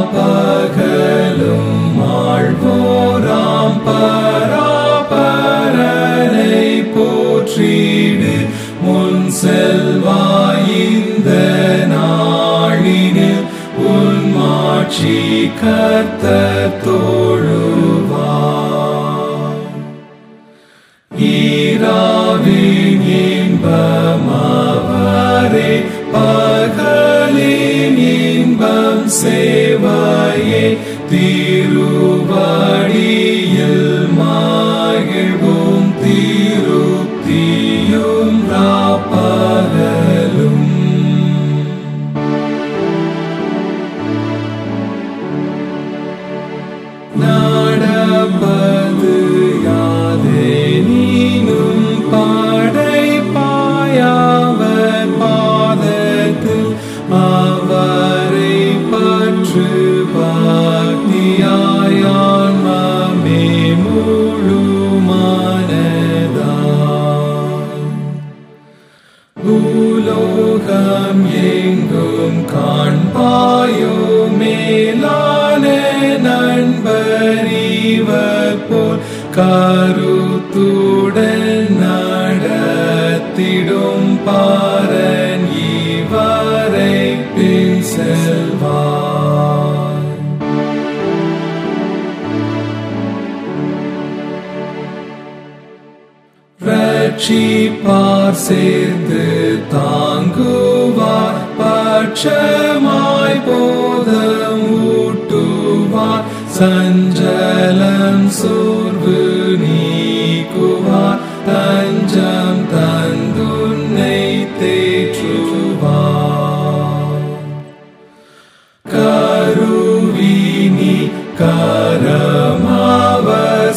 பகலும் ஆழ்வோராம் பராபரனை போற்றிடு முன் செல்வாயிந்த நாளினில் உன் மாட்சி கர்த்தர் தோழுவார் ஈராவின் இன்பம் அவரே பகலின் இன்பம் சேவையே திருவடியில் மகிழ்வும் திருப்தியும் ராப்பகலும் நடப்பது யாதே நீனும் படைப்பாயவர் பாதத்தில் அவரை பற்று பக்தியாயான் மமே முழு மனதாய் பூலோகம் எங்கும் காண்பாயோ மேலான நண்பரிவர் போல் கருத்துடன் நடத்திடும் பாரன் இவரை பின் செல்வார் ரட்சிப்பார் சேர்ந்து தாங்குவார் பட்சமாய் போதம் ஊட்டுவார் சஞ்சலம் சோர்வு நீக்குவார் தஞ்சம் தந்துன்னை தேற்றுவார் கருவினி கரமாவர்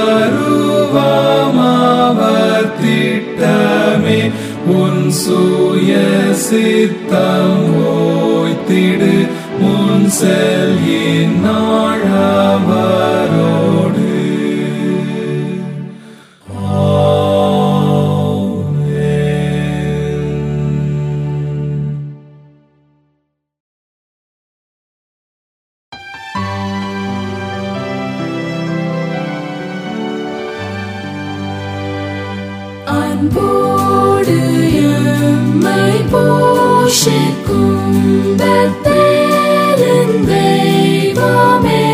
சருவமாவர் திட்டமே உன் சுய சித்தம் ஓய்த்திடு முன் செல் நாழவரோடு ஆமென். அன்போடு எம்மை போஷிக்கும் பெத்தேலின் தெய்வமே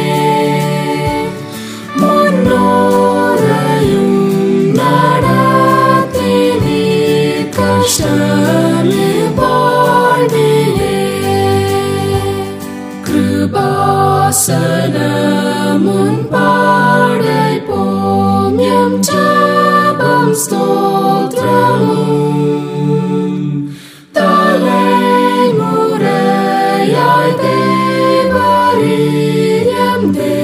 முன்னோரையும் நடத்தி நீ கஷ்டமில் வாழ்விலே கிருபாசனமுன் பாடைப்போம் எம் ஜபம் ஸ்தோத்திரமும் தலைமுறையாய் தேவரீர் எம்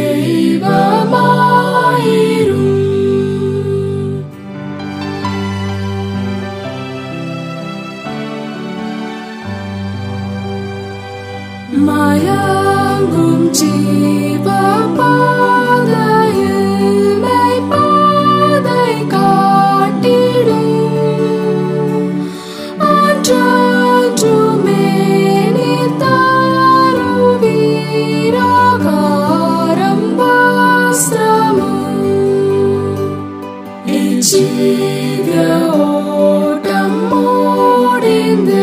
தெய்வமாயிரும் மயங்கும் ஜீவ பாதையில் மெய் பாதை காட்டிடும் ஆற்றற்றுமே நீ தாருவீராகாரம் வஸ்திரமும் இஜீவிய ஓட்டம் முடிந்து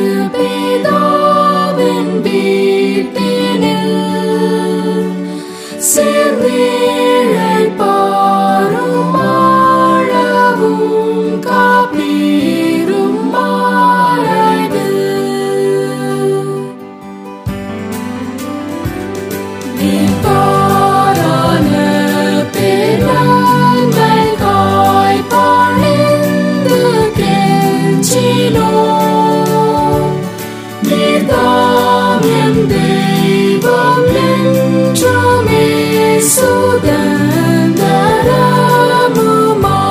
பிதாவின் வீட்டினில் சேர்ந்தேழை பாரும் ஆழவும் காப்பீரும் மாறைவு நீப்பாரான பேரன்மை காய்ப்பாழிந்து கெஞ்சினோ. நீர்தாம் எம் தெய்வம் என்றுமே சுதந்திரமுமா.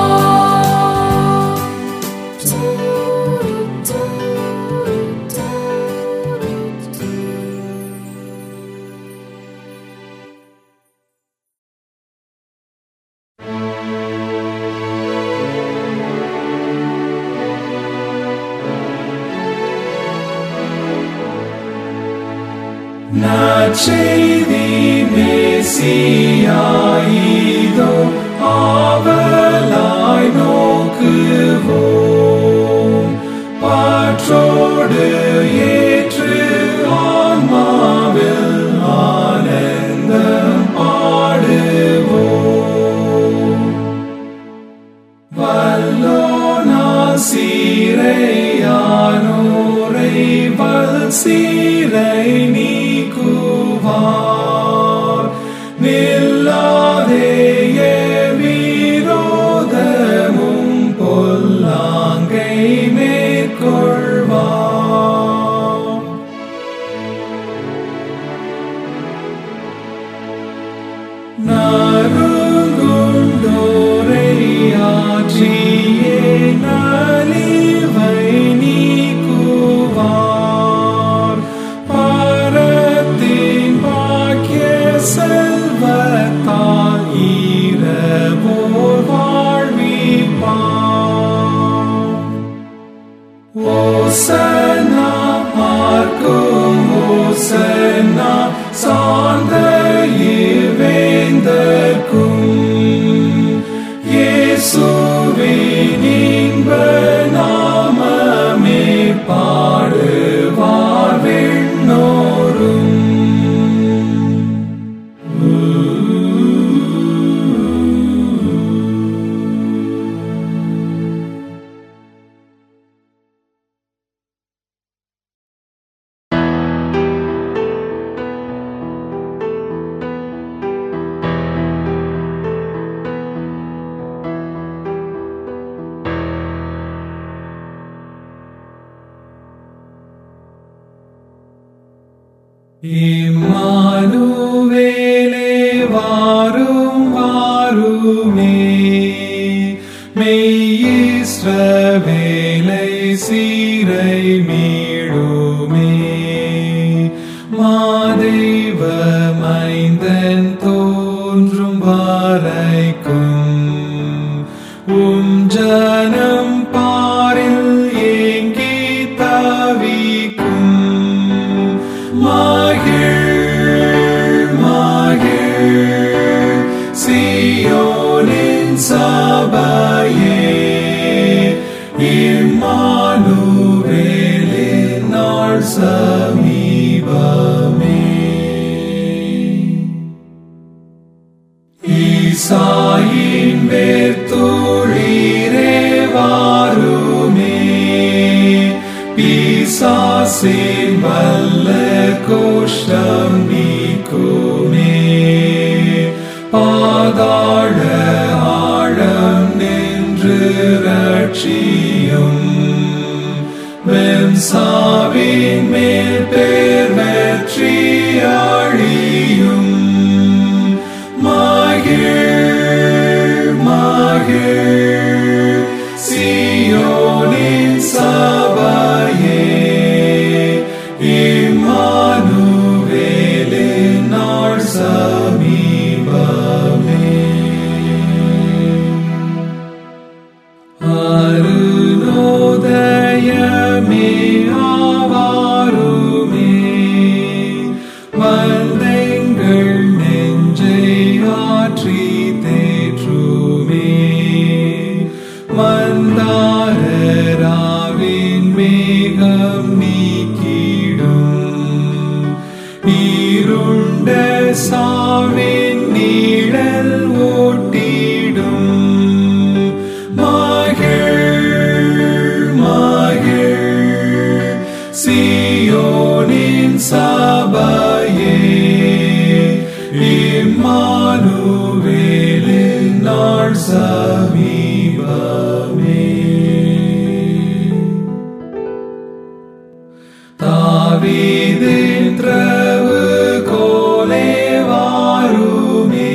நற்செய்தி மேசியாயிதோ ஆவலாய் நோக்குவோம் பாற்றோடு ஏற்று ஆன்மாவில் ஆனந்தம் பாடுவோம் வல்லோனா சீரையானோரை வல் சீரை நீக்குவார் நில்லாதேய விரோதமும் பொல்லாங்கை மேற்கொள்வார் நறுங்குண்டோரை ஆற்றியே நலிவை நீக்குவார் பரத்தின் பாக்கிய செல்வத்தால் ஈரவோர் வாழ்விப்பார் ஓசனா பார்க்கும் ஓசனா சார்ந்த இவேந்தர்க்கும் இயேசுவின் இன்ப நாமமே பாடுவார் விண்ணோரும் இம்மானுவேலே வாரும் வாருமே மெய்யிஸ்ரவேலை சீரை மீடுமே மாதெய்வ மைந்தன் தோன்றும் வரைக்கும் உம் ஜனம் பாரில் ஏங்கி தவிக்கும் மகிழ் மகிழ் சியோனின் சபையே இம்மானுவேலின் நாள் சமீபமே ஈசாயின் வேர்த்துளீரே வாருமே பிசாசின் வல்ல கோஷ்டம் நீக்குமே பாதாள ஆழம் நின்று ரட்சியும் வெம்சாவின் மேல் பேர் வெற்றி அழியும் மகிழ் மகிழ் சியோனின் சபையே இம்மானுவேலின் நாள் சமீபமே அருணோதயமே ஆவாருமே வந்தெங்கள் நெஞ்சை ஆற்றி தேற்றுமே மந்தாரராவின் மேகம் நீக்கிடும் இருண்ட சாவின் நீழல் ஓட்டிடும் மகிழ் மகிழ் சியோனின் சபையே இம்மானுவேலின் நாள் சமீபமே தாவீதின் திரவு கோலே வாருமே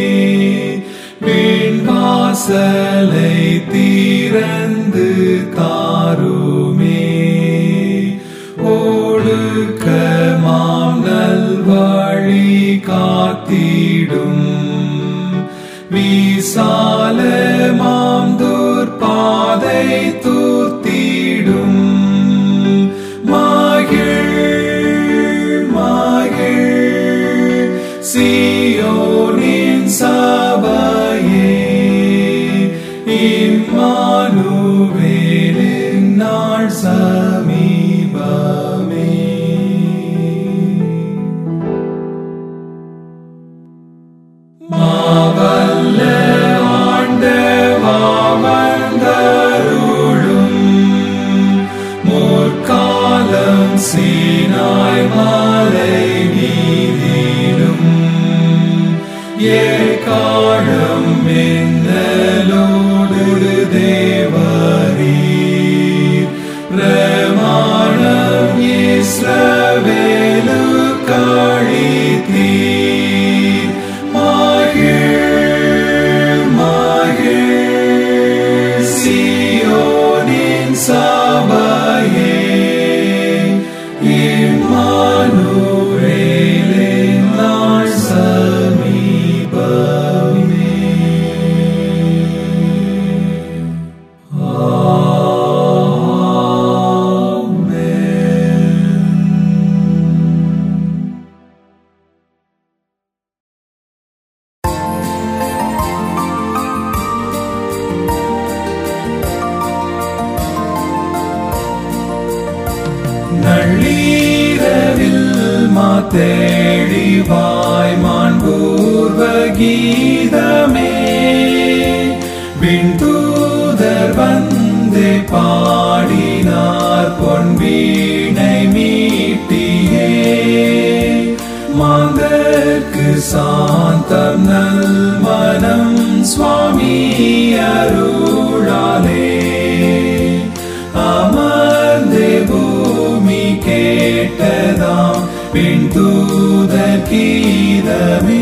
விண் வாசலை திறந்து தாருமே ஒழுக்கமாம் நல்வழி காத்திடும் விசாலமாம் துர்பாதை தூத்திடும் மகிழ் மகிழ் சியோ இம்மானுவேலின் நாள் சமீபமே மாவல்ல ஆண்டவா வந்தருளும் முற்காலம் சீனாய் மாலை நீதிலும் ஏகாழம் மின்னலோடு தேவரீர் பிரமாணம் இஸ்ரவேலு கழித்தீர் மகிழ் மகிழ் சியோனின் சபையே இம்மானுவேலின் நாள் சமீபமே நள்ளீரவில் மாத்தேடி வாய்மான் பூர்வ கீதமே விண்தூதர் வந்து பாடினார் பொன் வீணை மீட்டியே மாந்தர்க்கு சாந்தம் நல் மனம் சுவாமி அருளாலே அமர்ந்தே பூமி கேட்டதாம் பின் தூதர் கீதமே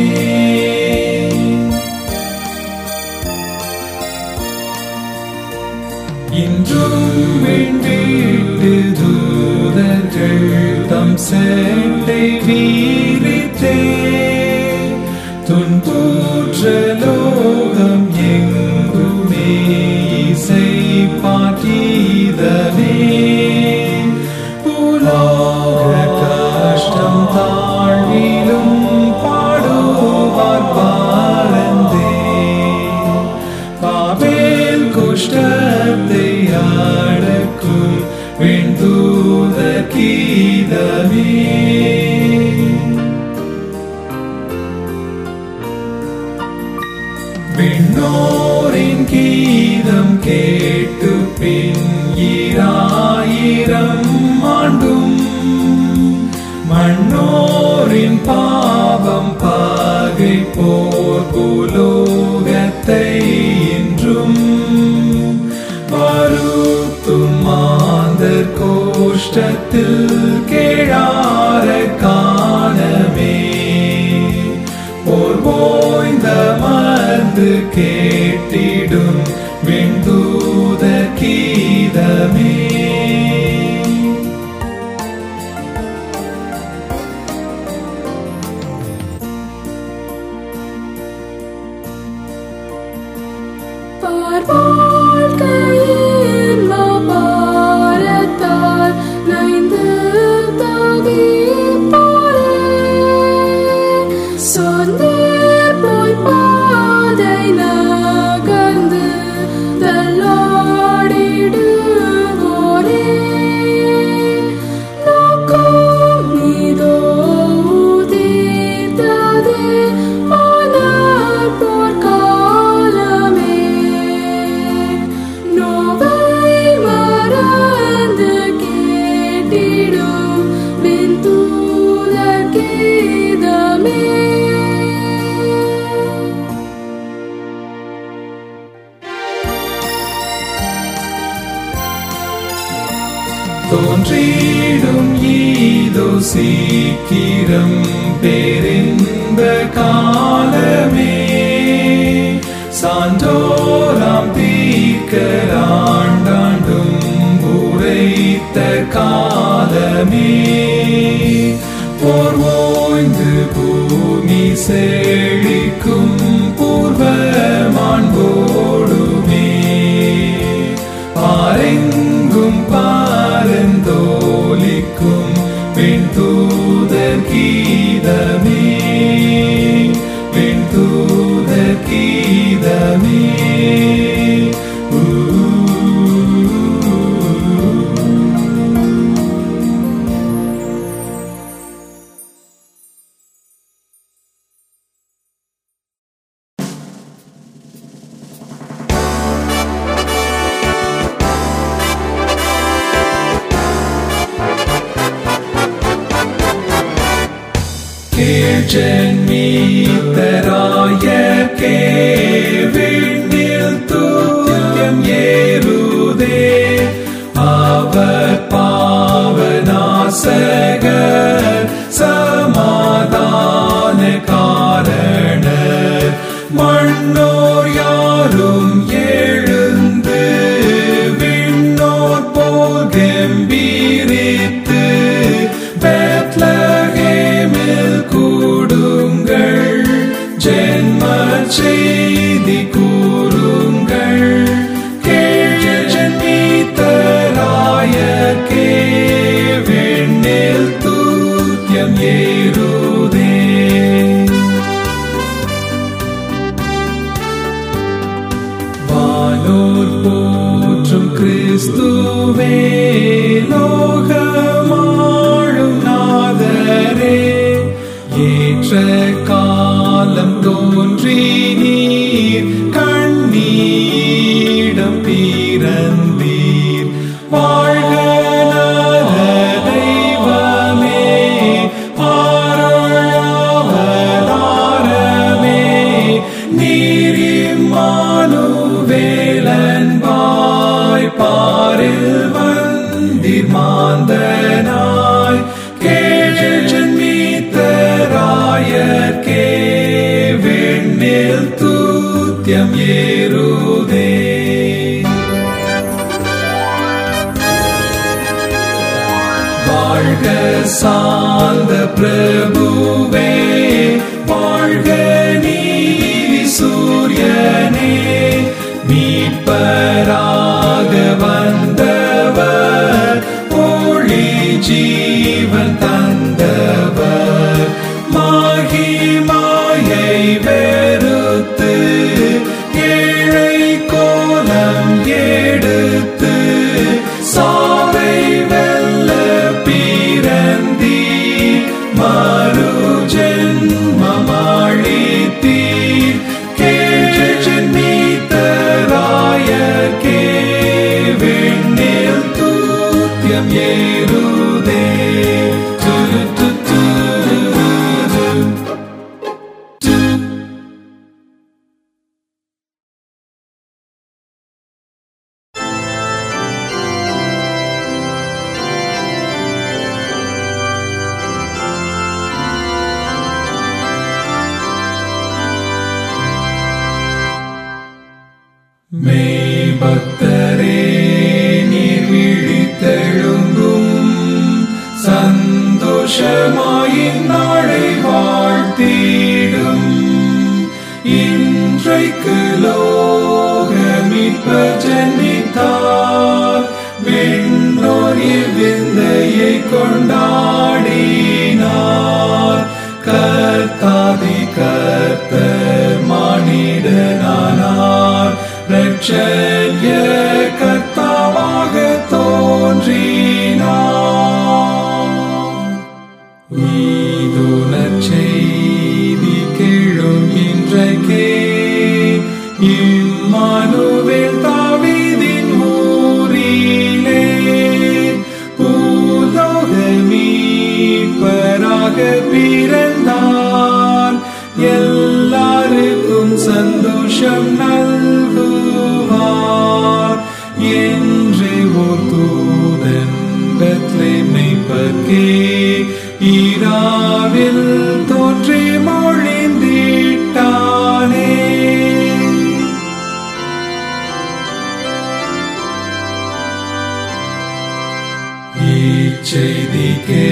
இன்றும் விண்டிட்டு தூதர்கள் தம் செட்டை வீரித்தே துன்பூற்ற லோகம் எங்குமே இசை பாட்டீதமே உலோக கஷ்டம் தாழ்விலும் பாடுவார் பாரந்தே பாபேல் குஷ்டத்தை அடக்கும் விண்தூத கீதமே விண்ணோரின் கீதம் கேட்டு பின் ஈராயிரம் ஆண்டும் மண்ணோரின் பாவம் பகை போர் புலோகத்தை இன்றும் வருத்தும் மாந்தர் கோஷ்டத்தில் கேழார காணமே போர் ஓய்ந்த மருந்து கேட்டிடும் விண்தூத கீதமே பார்வாழ்க்கையின் மாபாரத்தால் நைந்து தவிப்போரே. சொந்தேர் போய் பாதை நகர்ந்து தள்ளாடிடுவோரே. நோக்கம் இதோ உதித்ததே மலர் போர்க்காலமே. நோவை மறந்து கேட்டிடும் விண்தூதர் கீதமே தோன்றிடும் ஈதோ சீக்கிரம் பேரின்ப காலமே சான்றோராம் தீர்க்கராண்டாண்டும் உரைத்த காலமே போர் ஓய்ந்து பூமி செழிக்கும் பூர்வ மாண்போடுமே பாரெங்கும் பாரந்தோலிக்கும் பெண் தூதர் கீதமே பெண் தூதர் கீதமே ஊ ஜென்மித்தராயர்க்கே விண்ணில் தூத்தியம் ஏறுதே அவர் பாவநாசகர் சமாதான காரணர் மண்ணோர் யாரும் எழுந்து விண்ணோர் போல் கம்பீரித்து பெத்லகேமில் கூடுங்கள் ஜென்ம செய்தி கூறுங்கள் கேழ ஜன்மித்தராயர்க்கே விண்ணில் தூத்தியம் ஏறுதே வானோர் போற்றும் கிறிஸ்துவே லோகமாழும் நாதரே ஏற்ற காலம் தோன்றி நீர் கண்ணீடம் பீரந்தீர் வாழ்க நல தெய்வமே ஆரோழாவதாரமே நீரிமானுவேலன்பாய் பாரில் வந்திர் மாந்தனாய் கேழன் மீத்தராயர்க்கே விண்ணில் தூத்தியம் ஏறுதே வாழ்க சாந்த பிரபுவே வாழ்க நீதி சூரியனே மீட்பராக வந்தவர் ஒளி ஜீவன் தந்தவர் மாகிமாயை வெறுத்து ஏழை கோலம் எடுத்து சாவை வெல்ல பிறந்தி மறு ஜென்மமாழித்தீர் கேஜன்மித்தராயர்க்கே விண்ணில் தூத்தியம் ஏறுதே து, து, து, து, து. மெய் பக்தரே நீர் விழித்தெழும்பும் சந்தோஷமாயின் நாளை வாழ்த்திடும் இன்றைக்கு லோகமிப்ப ஜன்மித்தார் விண்ணோர் இவ்விந்தையை கொண்டாடினார் கர்த்தாதி கர்த்தர் மானிடனானார் ரட்சண்ய கர்த்தாவாக தோன்றினார் இதோ நற்செய்தி கேளும் இன்றைக்கே இம்மானுவேல் தாவீதின் ஊரிலே பூலோக மீட்பராக பிறந்தார் எல்லாருக்கும் சந்தோஷம் நல்குவார் என்று ஓர் தூதன் பெத்லேமைப்பர்க்கே ஈராவில் தோன்றி மொழிந்திட்டானே இச்செய்தி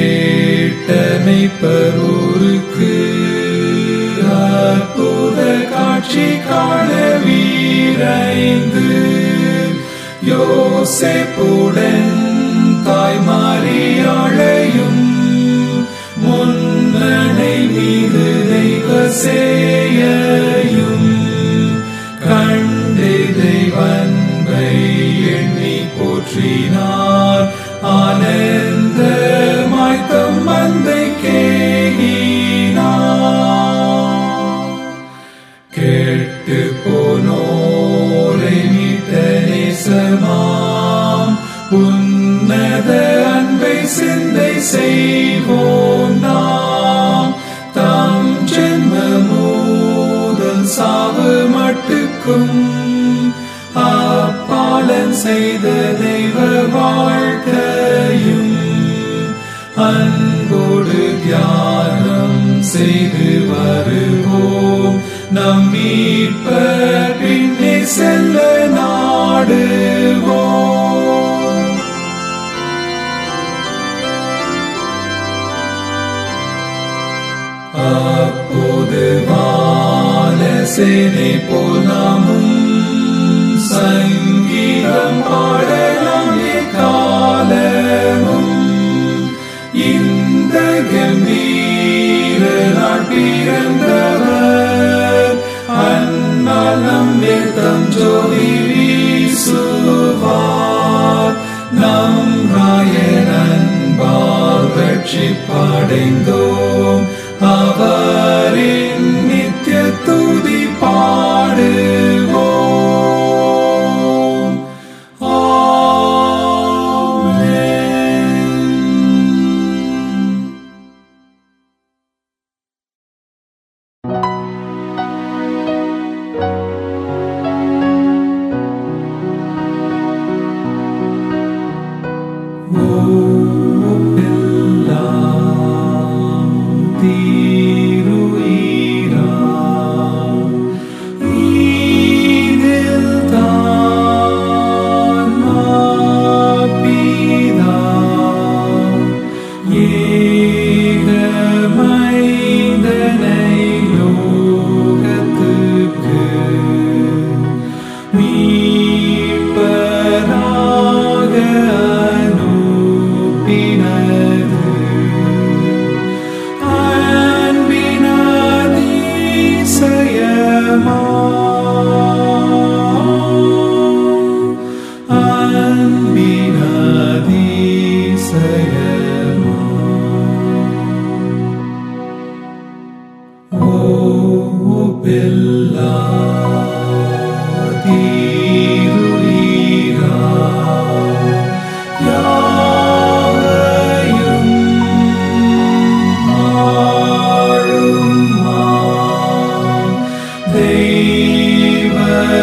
கேட்டமைப்பரூருக்கு அற்புத காட்சி காண வீரைந்து யோசேப்புடன் தாய்மாரியாழையும் முன்னணை மீது தெய்வ சேயையும் கண்டு தெய்வன்பை எண்ணி போற்றினார் ஆனந்த மாய்த்தம் மந்தை கேகினார் கேட்டு போனோரை மீட்ட நேசமாம் உன்னத அன்பை சிந்தை செய்வோம் நாம் தம் மட்டுக்கும் அப்பாலன் செய்த தெய்வ வாழ்க்கையும் அன்போடு தியானம் செய்து வருவோம் நம் மீட்பர் பின்னே செல்ல நாடுவோம் அப்போது வாலசேனை போல் நாமும் சங்கீதம் பாடலாம் காலமும் இந்த கம்பீர நாள் பிறந்தவர் அந்நாள் நம்மில் தம் ஜோதி வீசுவார் நம் ராயன் அன்பால் ரட்சிப்படைந்தோம் அவரின் நித்திய துதி பாடுவோம் ஆமென் மீட்பராக அனுப்பினது அன்பினதிசயமா அன்பினதிசயமா ஓ பெல்லா தீருளீரா யாவையும் ஆளுமா தெய்வ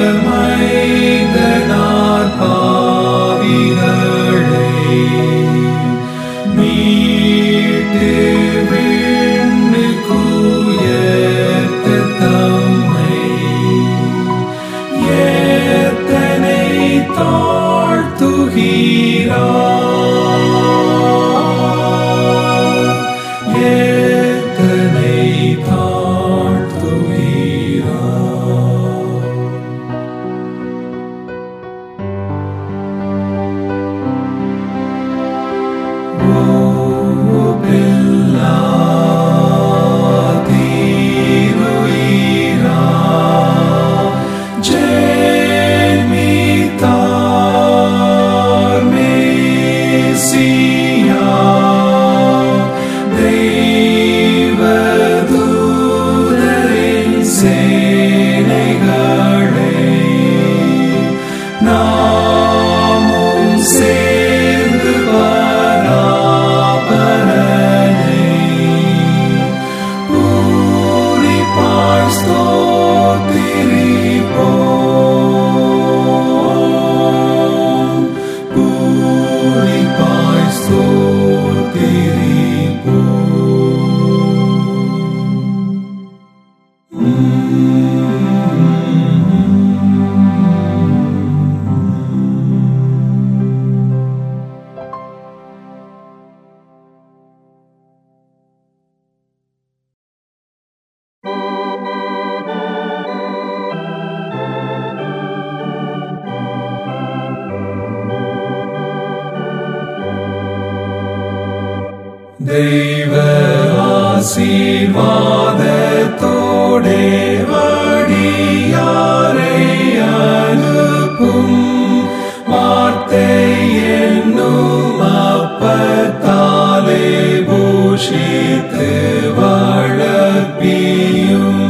மைந்தனார் பாவிகளை மீட்டு விண்ணுக்கு உயர்த்த தம்மை எத்தனை தாழ்த்துகிறார் எத்தனை தாழ்த்துகிறார் ஓ பெல்லா தீருயிரா ஜென்மித்தார் மேசியா தெய்வதூதரின் சேனைகளை நாமும் சேர்ந்து பராபரனை பூரிப்பாய் ஸ்தோத்திரிப்போம் பூரிப்பாய் ஸ்தோத்திரிப்போம் தெய்வ ஆசீர்வாதத்தோடே வடியாரை அனுப்பும் வார்த்தை என்னும் அப்பத்தாலே பூஷித்து வளர்ப்பியும்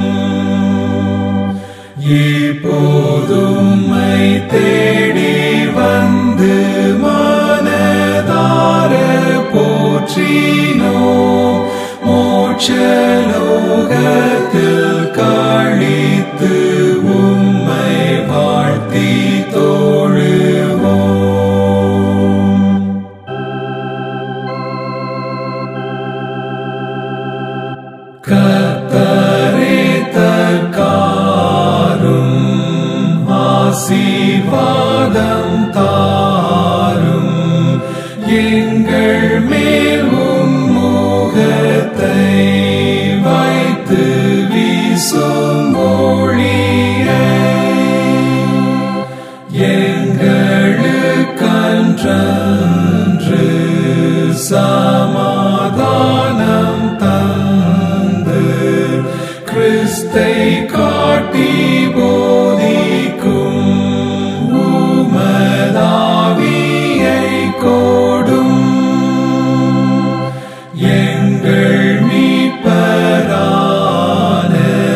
இப்போதும்மை தேடி வந்து மனதார போற்றினோ மோட்சலோகத்தில் கழித்து உம் ஆசீர்வாதம் தாரும் எங்கள் மேல் உம் முகத்தை வைத்து வீசும் ஒளியை எங்களுக்கன்று சமாதானம் தந்து கிறிஸ்தை காட்டி போதிக்கும் உமதாவியை கோடும் எங்கள் மீட்பரான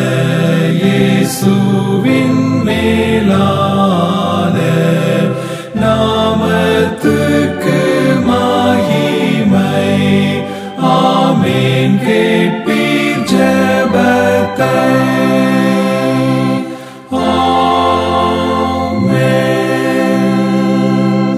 இயேசுவின் மேலான நாமத்துக்கு மகிமை ஆமேன் கேட்பீர் ஜெபத்தை ஆமென்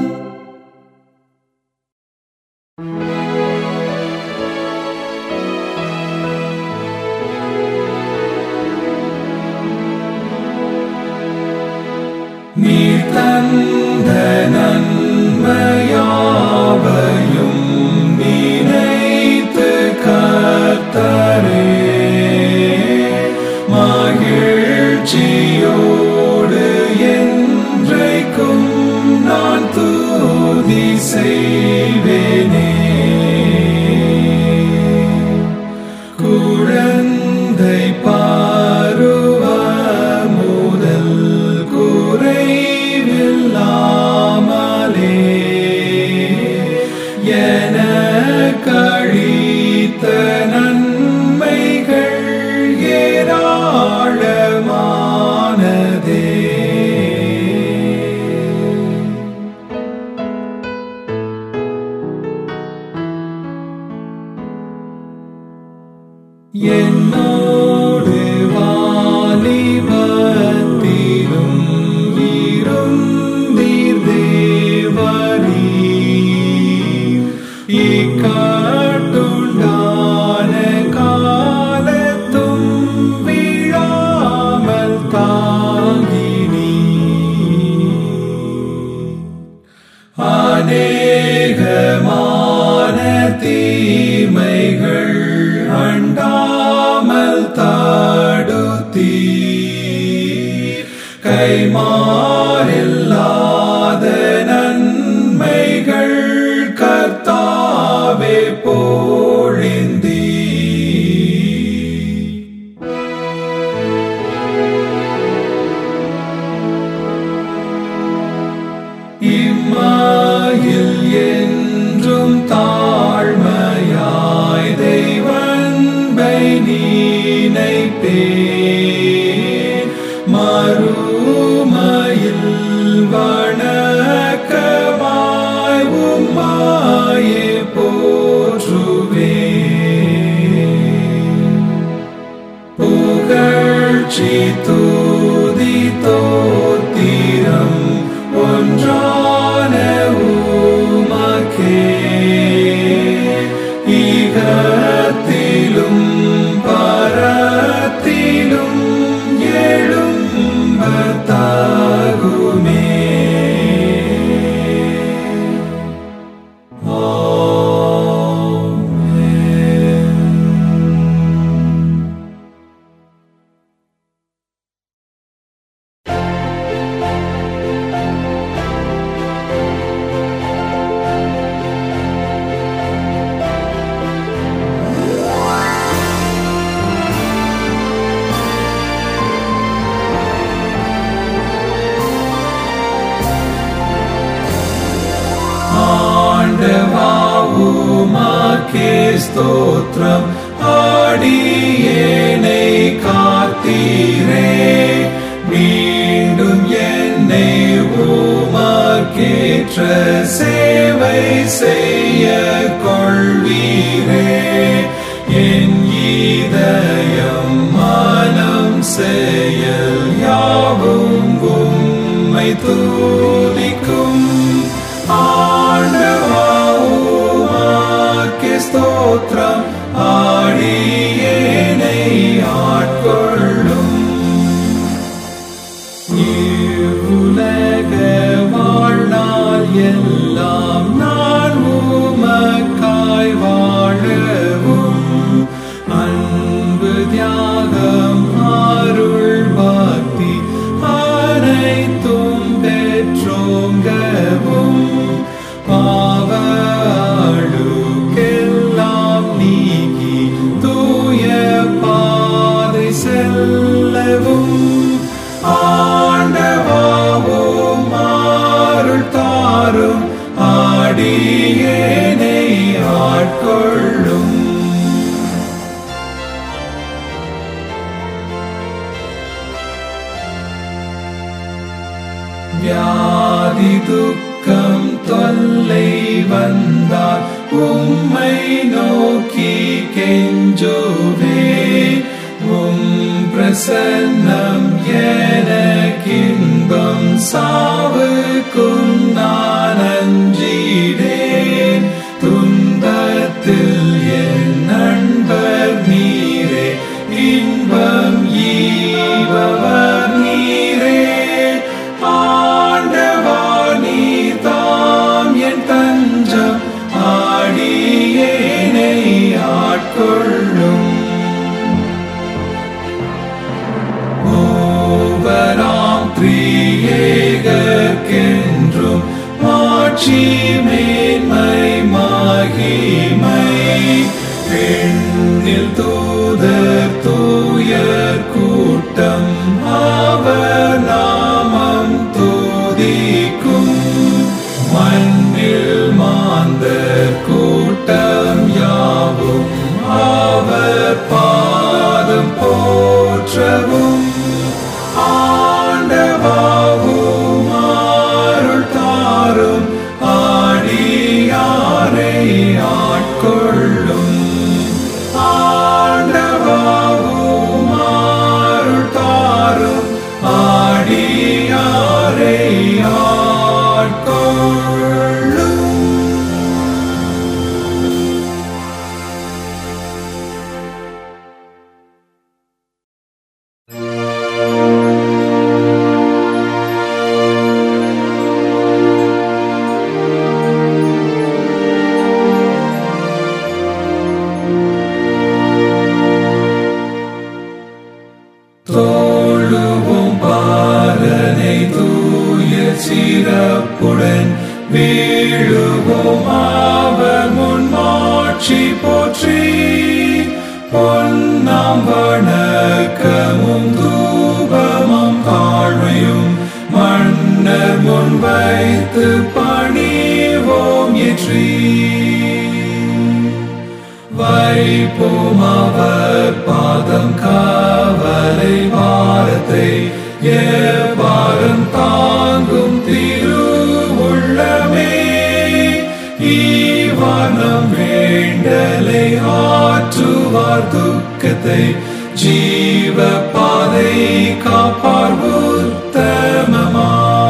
நீ தந்த நன்மையாவையும் நினைத்து கர்த்தரே மகிழ்ச்சியோடு என்றைக்கும் நான் தூதி செய்வேனே குழந்தை பாருவ முதல் குறைவில்லாமலே என கழித்த நன்மைகள் ஏராளமானதே என்னோடு வாலிபத்திலும் இருந்தீர் தேவரீ இக்காட்டுண்டான காலத்தும் விழாமல் தாங்கினீ அநேகமான தீமைகள் அண்டாமல் தடுத்தீ கைமாறில்லாத நன்மைகள் கர்த்தாவே போழிந்தீ இம்மாயில் என்றும் தாழ்மையாய் தெய்வன்பை நீனைப்பே மறுமையில் வணக்கமாய் உம்மாயே போற்றுவே புகழ்ச்சி தூதி தோத்திரம் ஒன்றான உமக்கே ஈகத்திலும் பரத்திலும் எழும்ப தாகுமே ஆமென். ஆண்டவாவுமாக்கே ஸ்தோத்திரம் ஆடியேனை காத்தீரே மீண்டும் என்னை உமக்கேற்ற சேவை செய்ய கொள்வீரே என் இதயம் மனம் செயல் யாவும் உம்மை தூதிக்கும் ஆண்டவா உமக்கே ஸ்தோத்திரம் ஆடியேனை ஆட்கொள்ளும் இவ்வுலகில் எல்லாம் நான் உமக்காய் வாழவும் அன்பு தியாகம் அருள் பக்தி அனைத்தும் பெற்றோங்கவும் பாவ அழுக்கெல்லாம் நீக்கி தூய பாதை செல்லவும் ஆண்டவாவும் அருள் தாரும் ஆடியேனை ஆட்கொள்ளும் வியாதி துக்கம் தொல்லை வந்தால் உம்மை நோக்கி கெஞ்சுவே உம் பிரசன்னம் எனக்கின்பம் சாவுக்கும் நான் அஞ்சிடேன் துன்பத்தில் என் நண்பர் நீரே இன்பம் ஈபவர் நீரே ஆண்டவா நீதாம் என் தஞ்சம் ஆடியேனை ஆட்கொள்ளும் மூவராம் திரியேகற்கென்றும் மாட்சி மேன்மை மகிமை பெண்ணில் தூதர் தூயர் கூட்டம் அவர் நாமம் துதிக்கும் மண்ணில் மாந்தர் கூட்டம் யாவும் அவர் பாதம் போற்றவும் ஆண்டவாவும் அருள் தாரும் ஆடியாரை ஆட்கொள்ளும் ஆண்டவாவும் அருள் தாரும் ஆடியாரை ஆட்கொள்ளும் தோழுவும் பாரனை தூய சிறப்புடன் வீழுவோம் அவர் முன்மாட்சி போற்றி பொன்னாம் வணக்கமும் தூபமும் தாழ்மையும் மன்னர் முன் வைத்து பணிவோம் ஏற்றி வைப்போம் அவர் பாதம் காவலை பாரத்தை எப்பாரம் தாங்கும் திரு உள்ளமே ஈவானம் வேண்டலை ஆற்றுவார் துக்கத்தை ஜீவ பாதை காப்பார் உத்தமமா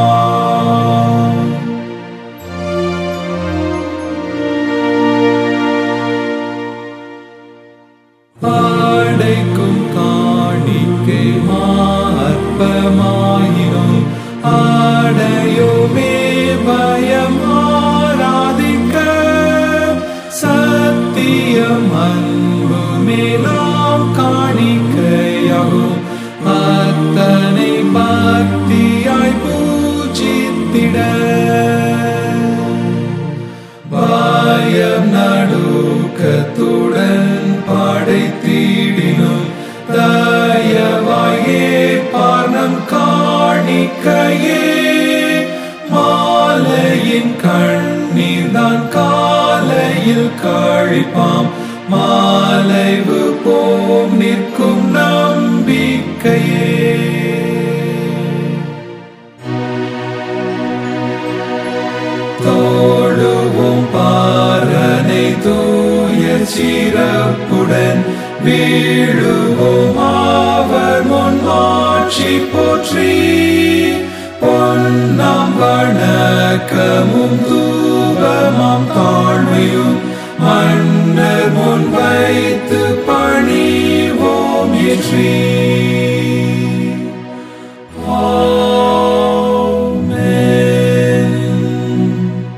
ஆடைக்கும் காணிக்கை மாற்பமாயினும் ஆடையுமே பயம் ஆராதிக்க சத்தியம் அன்பு மேலாம் காணிக்கையாகும் அத்தனை பக்தியாய் பூஜித்திட பயம் நடுக்கத்துடன் படைத்திடினும் தயவாயே பானம் காணிக்கையே மாலையின் கண்ணீர் தான் காலையில் கழிப்பாம் மாலைவு போம் நிற்கும் நம்பிக்கையே தோழுவும் பாரனை தூய சிறப்புடன் வீழுவோம் அவர் முன் ஆட்சி போற்றி பொன்னாம் வணக்கமும் தூபமாம் தாழ்மையும் மன்னர் முன் வைத்து பணிவோம் ஏற்றி ஆமென்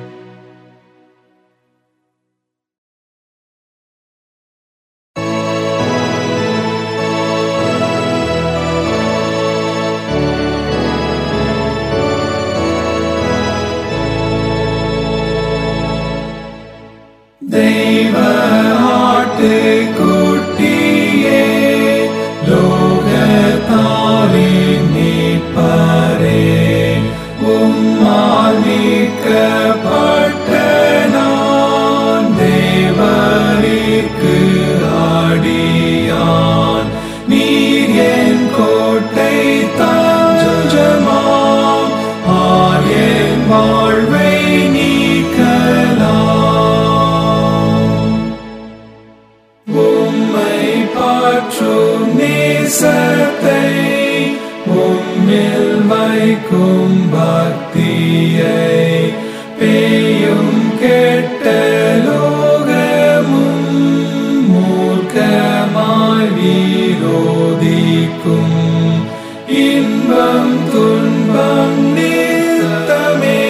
அளிக்கும் பக்தியை பேயும் கெட்ட லோகமும் மூர்க்கமாய் வீரோதிக்கும் இன்பம் துன்பம் நிறுத்தமே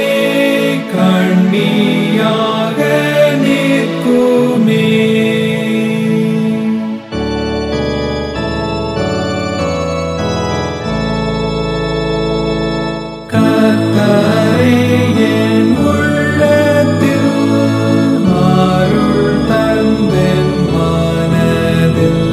கண்ணியாக நிற்குமே கர்த்தரே என் உள்ளத்தில் அருள் தந்தென் மனதில்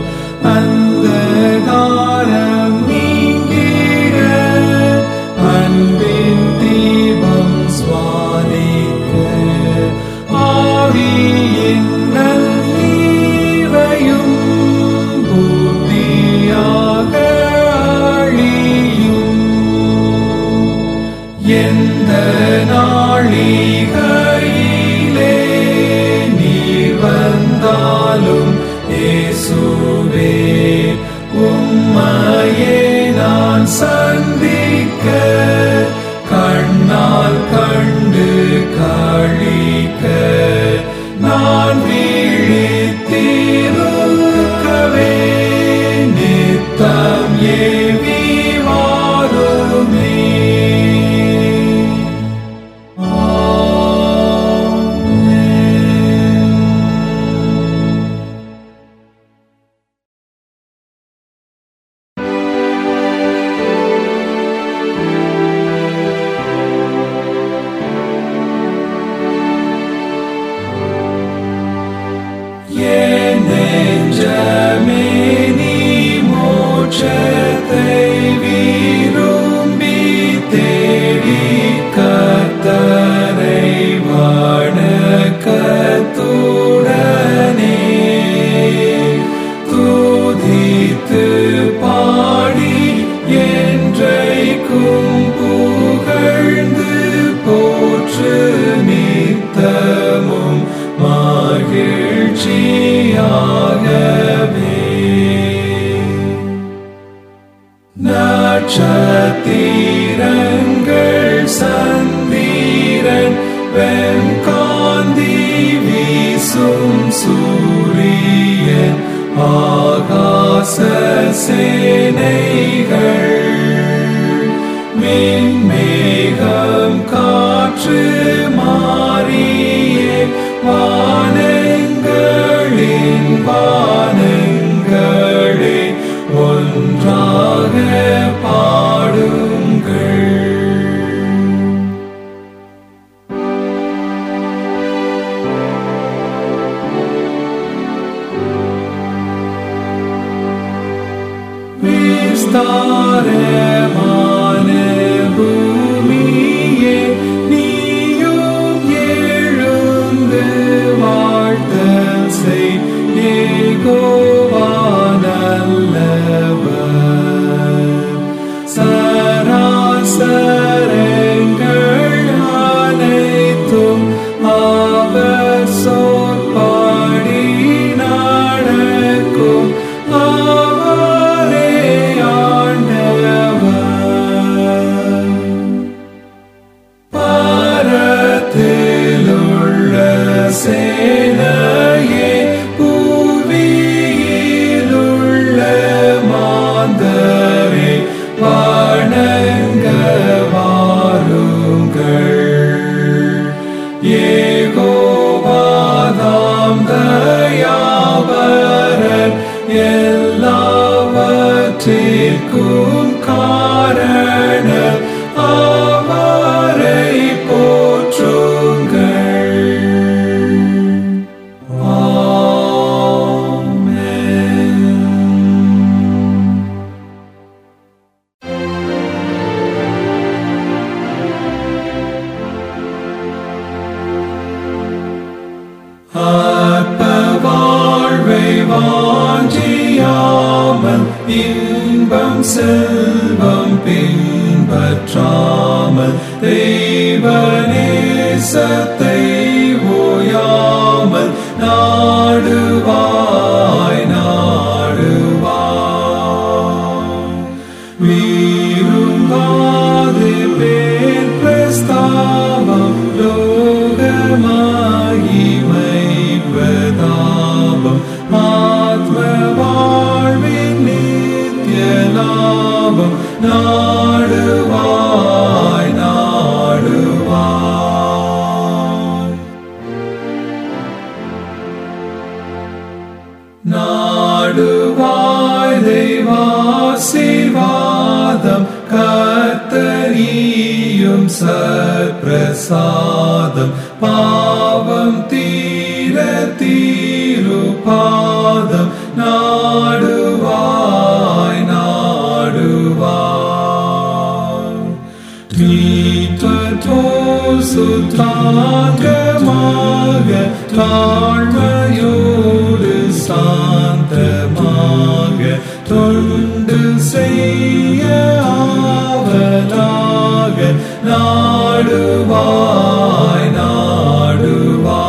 அந்தகாரம் நீங்கிட அன்பின் தீபம் சுவாதிக்க ஆவியின் நல்லீவையும் புத்தியாக அழியும் எந்த நாளிகையிலே நீர் வந்தாலும் இயேசுவே உம்மையே நான் சந்திக்க கண்ணால் கண்டு கழிக்க நான் விழித்திருக்கவே நித்தம் ஏவி வாருமே என் நெஞ்சமே நீ மோட்சத்தை விரும்பி தேடி கர்த்தரை வணக்கத்துடனே துதித்து பாடி என்றைக்கும் புகழ்ந்து போற்று நித்தமும் மகிழ்ச்சியாகவே நட்சத்திரங்கள் சந்திரன் வெண்காந்தி வீசும் சூரியன் ஆகாச சேனைகள் மின்மேகம் காற்று மாறியே வானங்களின் வானங்களே ஒன்றாக பாடுங்கள் விஸ்தாரமான பூமியே நீயும் எழுந்து வாழ்த்தல் செய் ஏகோவா நல்லவர் சராசரங்கள் அனைத்தும் அவர் சொற்படி நடக்கும் அவரே ஆண்டவர் பரத்திலுள்ள சேனையே புவியிலுள்ள மாந்தரே வணங்க வாருங்கள் ஏகோபாதாம் தயாபரன் எல்லாவற்றிற்கும் காரண அவரை போற்றுங்கள் ஆமென் அற்ப வாழ்வை வாஞ்சியாமல் இன்பம் செல்வம் பின்பற்றாமல் தெய்வ நேசத்தை ஓயாமல் நாடுவாய் நாடுவாய் வீருங்காத கர்த்தரியும் சற்பிரசாதம் பாவம் தீர தீருபாதம் நாடுவாய் நாடுவாய் சுத்தாங்கமாக தாழ்மையோடு சாந்தமாக தொண்டு செய்ய ஆவலாக நாடுவாய் நாடுவாய்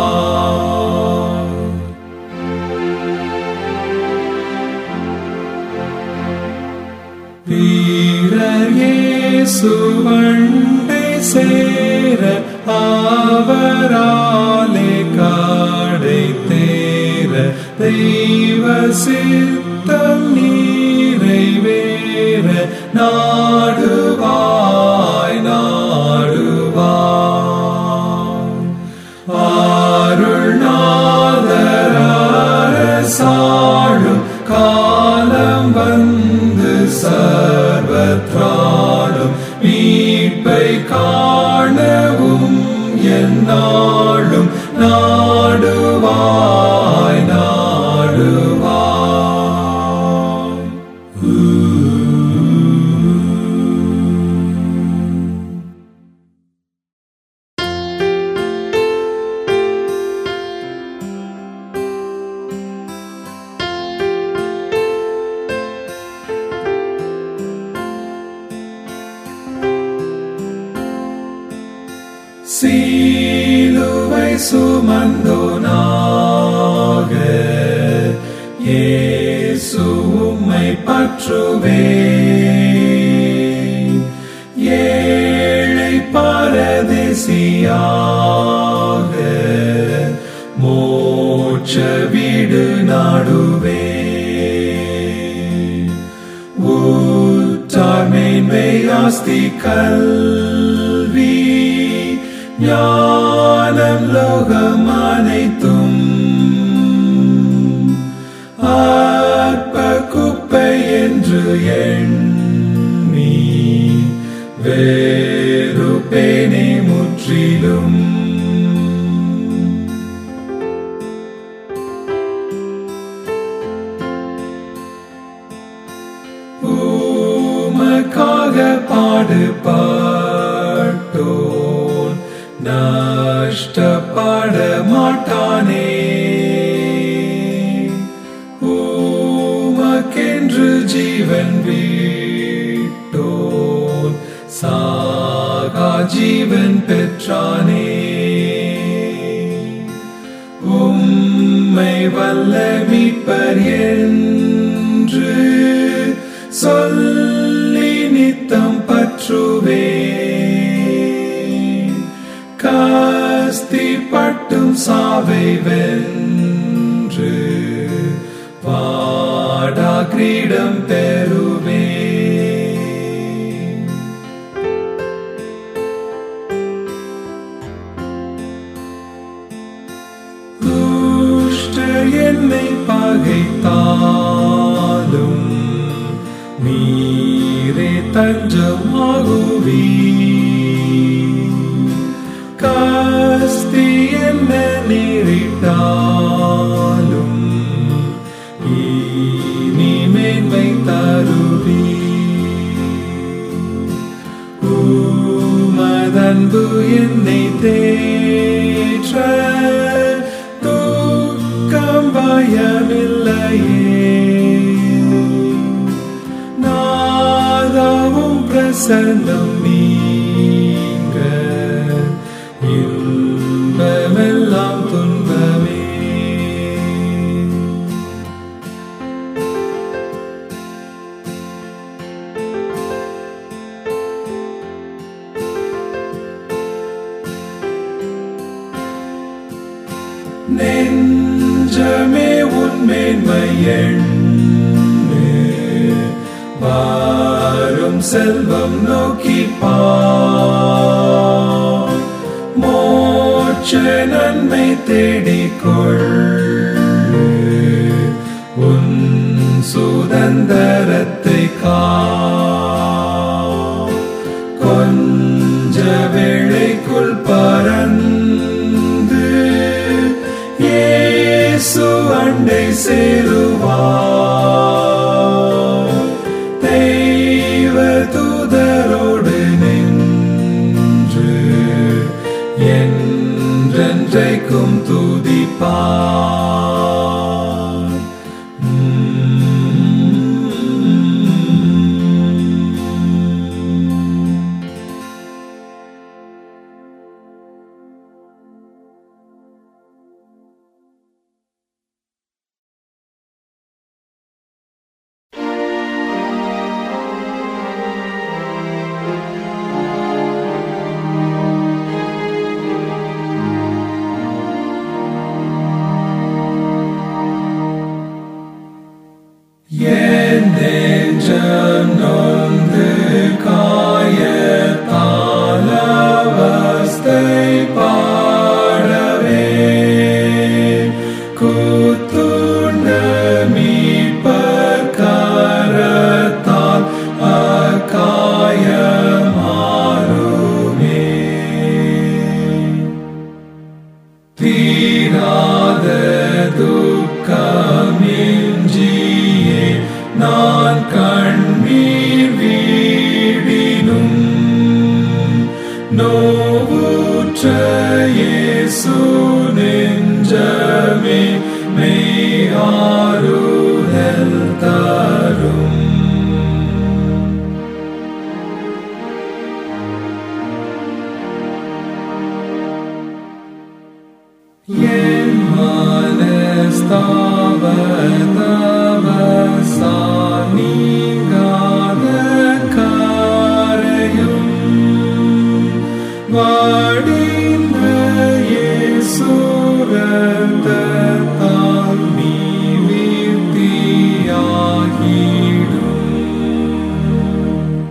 வீரர் இயேசுவண்டை சேர அவராலே காடை தேர தெய்வ சித்தம் நீரைவேற நாடுவாய் நாடுவாய் அருள்நாதரசாழும் காலம் வந்து சர்வத்ராடும் மீட்பை காணவும் என்னாலும் நாடுவாய் நாடுவாய் சீலுவை சுமந்தோனாக இயேசு உம்மை பற்றுவே ஏழை பரதேசியாக மோட்ச வீடு நாடுவே ஊற்றார் மேன்மை ஆஸ்தி கல்வி ஞானம் லோகம் அனைத்தும் ஆற்ப குப்பை என்று எண்ணி வேறுபேனே முற்றிலும் உமக்காக பாடுபட்டோன் நஷ்டப்பட மாட்டானே உமக்கென்று ஜீவன் விட்டோன் சாகா ஜீவன் பெற்றானே உம்மை வல்ல மீட்பர் என்று சொல்லி நித்தம் பற்றுவே காஸ்தி பட்டும் சாவை வென்று பாடா கிரீடம் பெறுவே துஷ்டர் என்னை பகைத்தாலும் நீரே தஞ்சமாகுவி காஸ்தி என்ன நேரிட்டாலும் இனி மேன்மை தருவி உமதன்பு என்னை தேற்ற துக்கம் பயமில்லையே நாதாவும் பிரசன்னம் நீங்க இன்பமெல்லாம் துன்பமே நெஞ்சமே உன்மேன்மை எண்ணு வாரும் செல்வம் நோக்கி பார் மோட்ச நன்மை தேடிக்கொள் உன் சுதந்திரத்தை கா கொஞ்ச வேளைக்குள் பறந்து இயேசு அண்டை சேருவார் தெய்வ தூதரோடு நின்று என்றென்றைக்கும் துதிப்பார் என் நெஞ்சம் நொந்து காயத்தால் அவஸ்தைப்படவே கூத்துண்ட மீட்பர் கரத்தால் அக்காயமாறுமே தீராத துக்கமிஞ்சியே நான் கண்ணீர் வீடினும் நோவுற்ற இயேசு நெஞ்சமே மெய்யாறுதல் தரும் என் மனஸ்தாவதவசால் நீங்காத காரையும் வாடிந்த இயேசுரத்தால் நீ வீழ்த்தியாகிடும்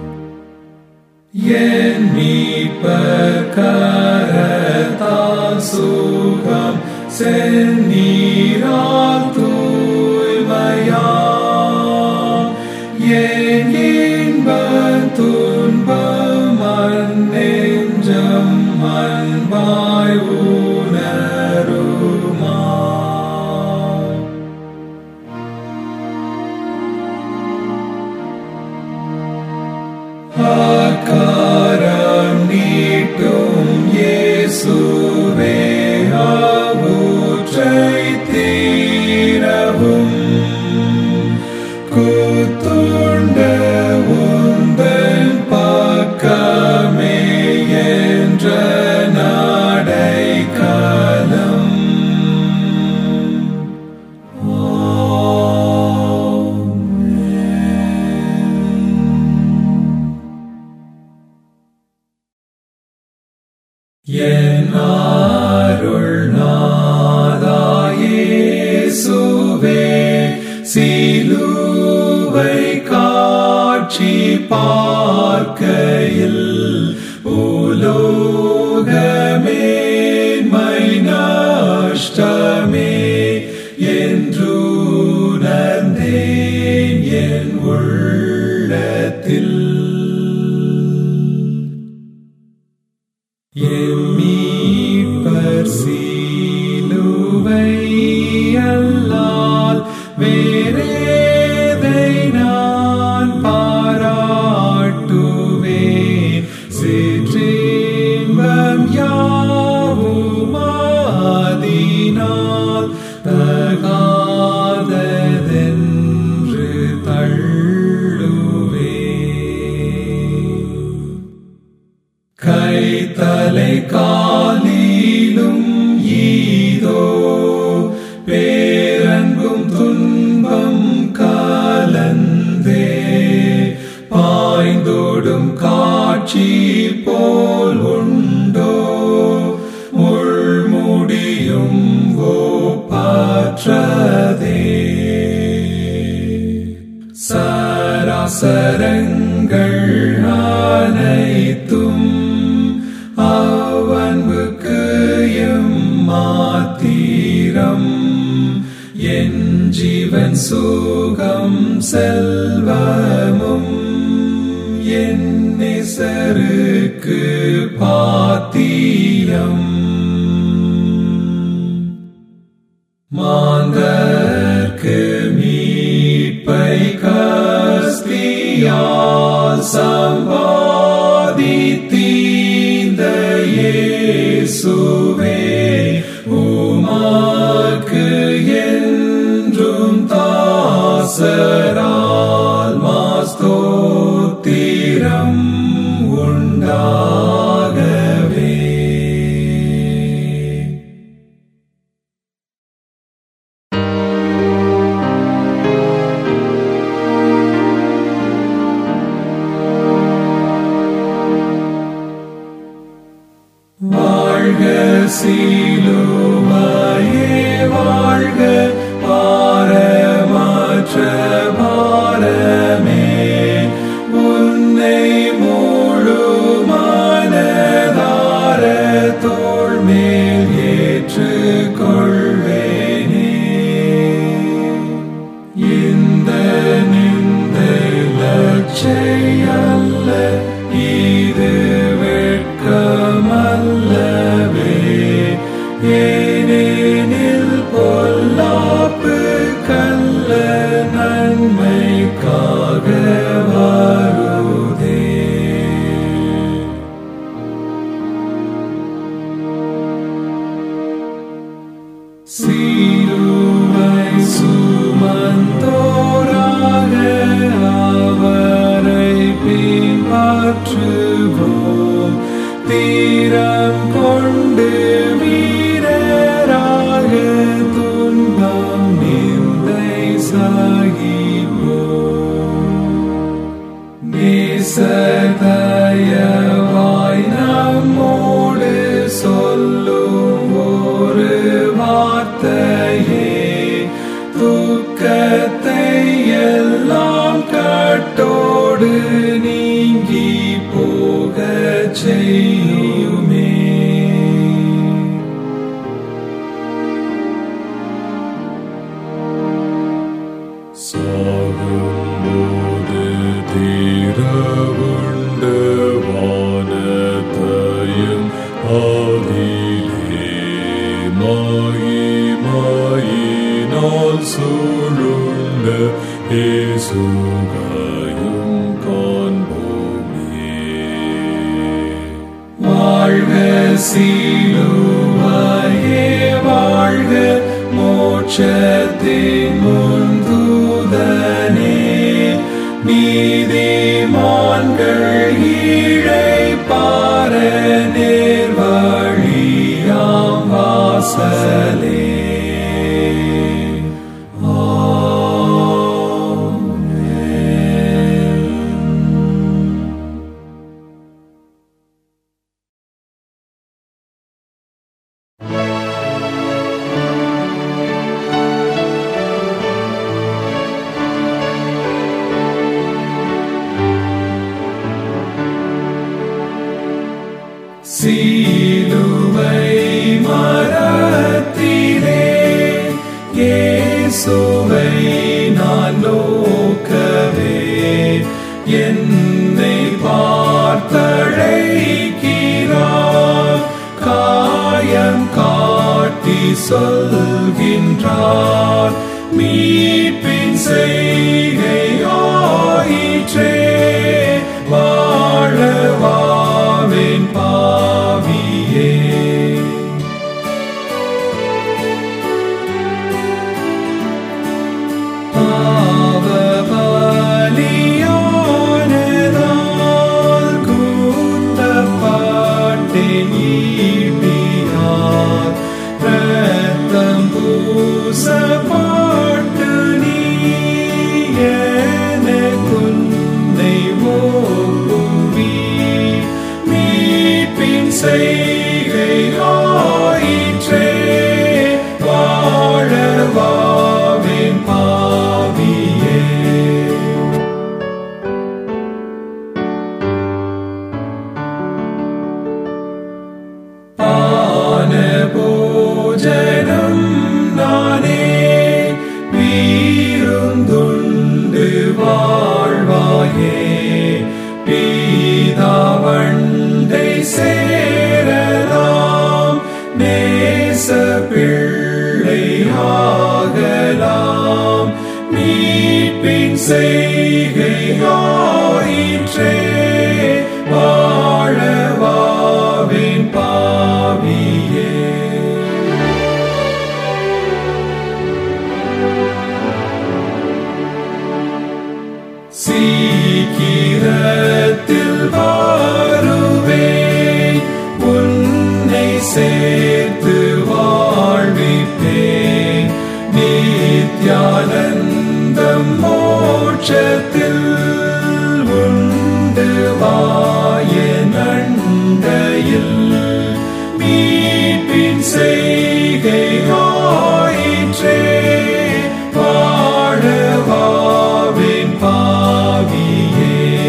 என் மீட்பர் கரத்தால் சுகம் செந்நீரால் தூய்மையா என் இன்ப துன்பம் நெஞ்சம் அன்பாய் உணருமா ஆக்காரம் நீட்டும் இயேசுவே ஆவூற்றை தீரவும் கூத்துண்ட உந்தன் பக்கமே என்ற நாடை காலம் என் அருள் நாதாயேசுவே சிலுவை காட்சி பார்க்கையில் உலோகமேன்மை நஷ்டமே என்று உணர்ந்தேன் என் உள்ளத்தில் என் மீட்பர் சிலுவை அல்லால் வேறேதை நான் பாராட்டுவேன் சிற்றின்பம் யாவுமாதினால் தகாததென்று தள்ளுவேன் கைத்தலை காலிலும் ஈதோ பேரன்பும் துன்பம் கலந்தே பாய்ந்தோடும் காட்சி போல் உண்டோ முள்முடியும் ஓப்பாற்றதே சராசரங்கள் அனைத்தும் அவன்புக்கு எம்மாத்திரம் என் ஜீவன் சுகம் செல்வமும் என் நிசர் நேசருக்கு பாத்தியம் மாந்தர்க்கு மீட்பை கஸ்தியால் சம்பாதித்தீந்த இயேசுவே உமக்கு என்றும் தாசரால் மாஸ்தோத்திரம் உண்டாகவே வாழ்க சீலுவையே வாழ்க பாரமற்ற பாரமே உன்னை முழு மனதார தோள் மேல் ஏற்றுக் கொள்வேனே இந்த நிந்தை லட்சையல்ல இது வெட்கமல்லவே ஏனெனில் பொல்லாப்பு கல்ல நன்மைக்காக வருதே சீருவை சுமந்தோராக அவரை பின்பற்றுவோம் தீரம் கொண்டு வீரராக துன்பம் நிந்தை சாகிப்போம் நேசதயவாய் நம்மோடு சொல்லும் ஒரு வார்த்தையே துக்கத்தை எல்லாம் கட்டோடு நீங்கி போகச் செய்யுமே சாகும்போது தீரவுண்ட வானத்தையும் ஆதியிலே மாயி மாயினால் சூழுண்ட இயேசுவையும் காண்போமே வாழ்க சீலுவையே வாழ்க மோட்சத்தின் முன்தூதனே நீதிமான்கள் ஈழை பார நேர்வழியாம் வாசலே சீலுவை மரத்திலே இயேசுவை நான் நோக்கவே என்னை பார்த்தழைக்கிறார் காயம் காட்டி சொல்கின்றார் மீட்பின் செய்கை ஆயிற்றே வாழவாவின் பாவியே பாவபலியானதால் கூந்தப்பட்டேன் ஈட்டினார். இரத்தம் பூசப்பட்டு நீ எனக்குன்னை ஒப்புவி. மீட்பின் செய்கை ஆயிற்றே வாழவாவின் பாவியே பான போஜனம் நானே வீருந்துண்டு வாழ்வாயே பீதாவள் செய்கையாயிற்றே வாழவாவின் பாவியே சீக்கிரத்தில் வருவேன் உன்னை சேர்த்து வாழ்விப்பேன் நித்யானந்தம் மோட்சத்தில் உண்டு வாய நண்டையில் மீட்பின் செய்கை ஆயிற்றே வாழவாவின் பாவியே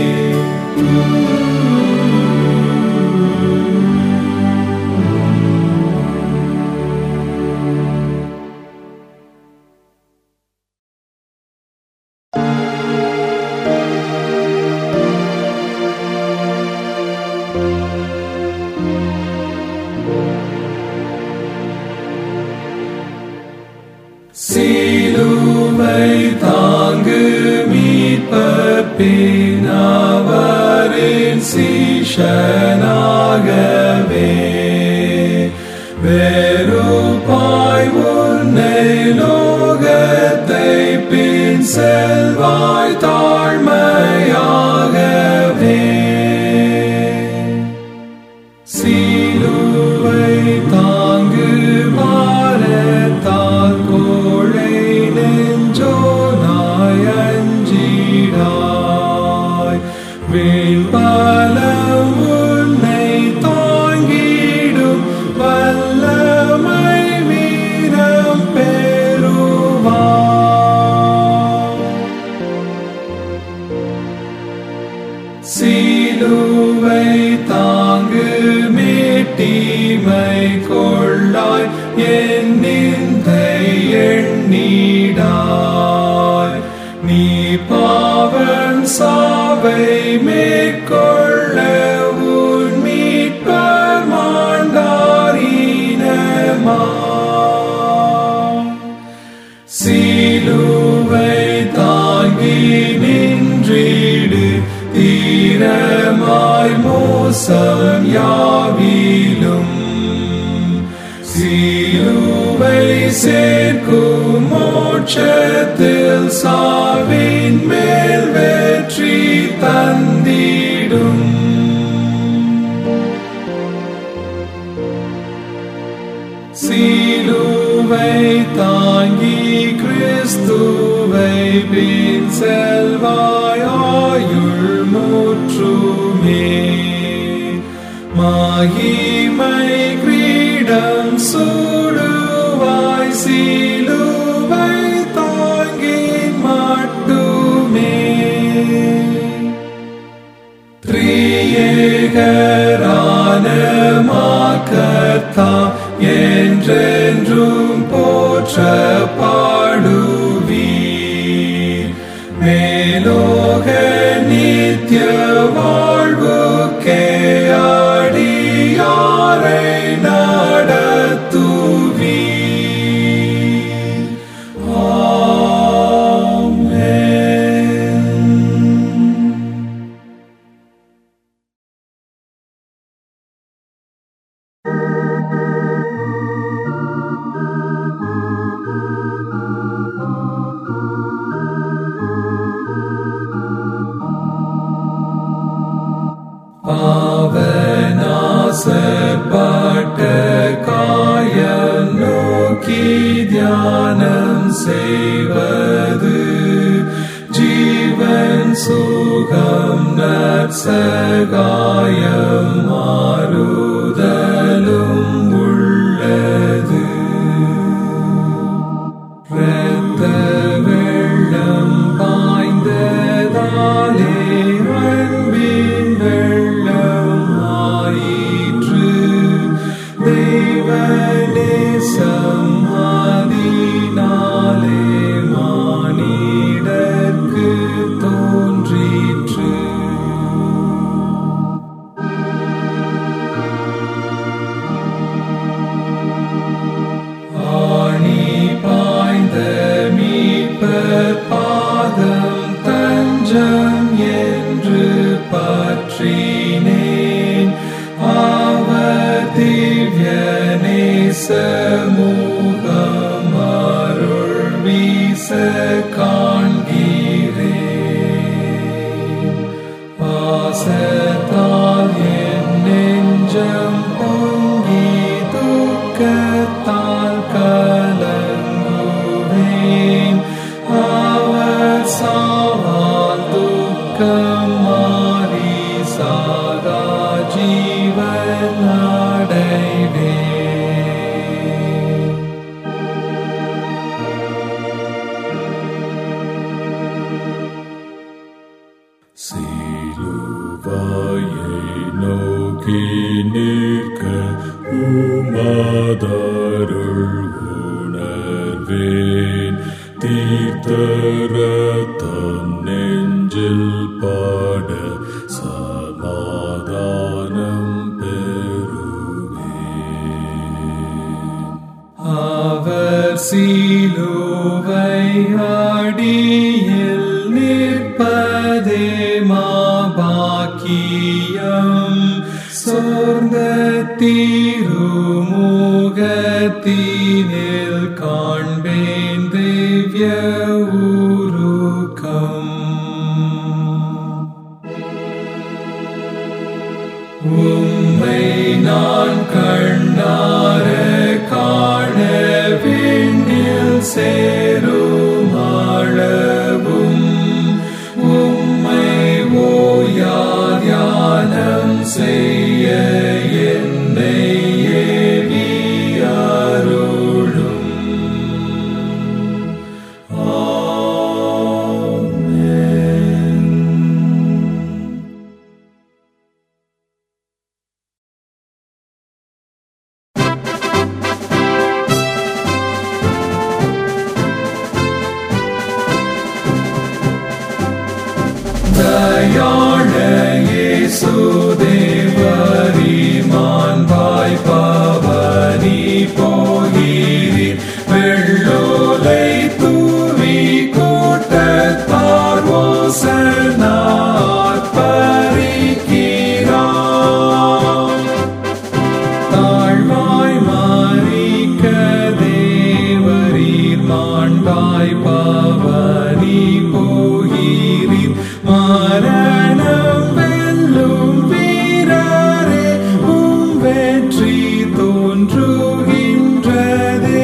சிலுவை தாங்கு மீட்பர் பின்னவரின் சீஷனாகவே வெறுப்பாய் உன்னை லோகத்தை பின் செல்வாய் தாழ்மையாகவே சிலுவை தாங்கு பாரத்தால் கோழை நெஞ்சோனாய் அஞ்சிடாய் வீழ்பலம் உன்னை தாங்கிடும் வல்லமை வீரம் பெறுவாய் சிலுவை தாங்கு மேட்டிமை கொள்ளாய் என் நிந்தை எண்ணிடாய் நீ பாவன் சாவை மேற்கொள்ள உன் மீட்பர் மாண்டாரினமா சிலுவை தாங்கி நின்றிடு தீரமாய் மோசம் யாவிலும் சிலுவை சேர்க்கும் மோட்சத்தில் சாவின் மேல் வெற்றி தந்திடும் சிலுவை தாங்கி கிறிஸ்துவை பின் செல்வாய் ஆயுள் முற்றுமே மாகிமை கிரீடம் சூடுவாய் சிலுவை தாங்கி மட்டுமே திரியேகரான மாக்கர்த்தா என்றென்றும் போற்ற பாடுவீர் மேலோக நித்திய வாழ்வுக்கே அடியாரை நடத்துவீர் ஆமென் பாவநாசப்பட்ட காயம் நோக்கி தியானம் செய்வது ஜீவன் சுகம் நற்சகாயம் மாறுதலும் உள்ளது இரத்த வெள்ளம் பாய்ந்ததாலே அன்பின் வெள்ளம் ஆயிற்று தெய்வ நேசம் அதனாலே மானிடர்க்கு தோன்றிற்று நெஞ்சம் பொங்கி துக்கத்தால் கலங்குவேன் அவர் சாவால் துக்கம் மாறி சாகா ஜீவன் அடைவேன் சிலுவாயை நோக்கி நிற்க உமாதருள் உணர்வேன் தீர்த்தரத்தம் நெஞ்சில் பாட சமாதானம் பெறுவேன் அவர் சீலுவை அடியில் நிற்பதே மாபாக்கியம் சொர்ந்த திருமுகத்தினில் காண்பேன் திவ்ய ஊருக்கம் உம்மை நான் கண்ணார காண விண்ணில் சேரும் அளவும் உம்மை ஓயா தியானம் செய்ய என்னை ஏவி அருளும் ஆமென் தயாள இயேசு தேவரி மாண்பாய் பவனி போகிறி வெள்ளோலை தூவி கூட்டத்தார் ஓசனார் பறிக்கிறார் தாழ்வாய் மாறிக்க தேவரீர் மாண்பாய் பாவனி போகிறீர் மரணம் வெல்லும் வீரரே உம் வெற்றி தோன்றுகின்றதே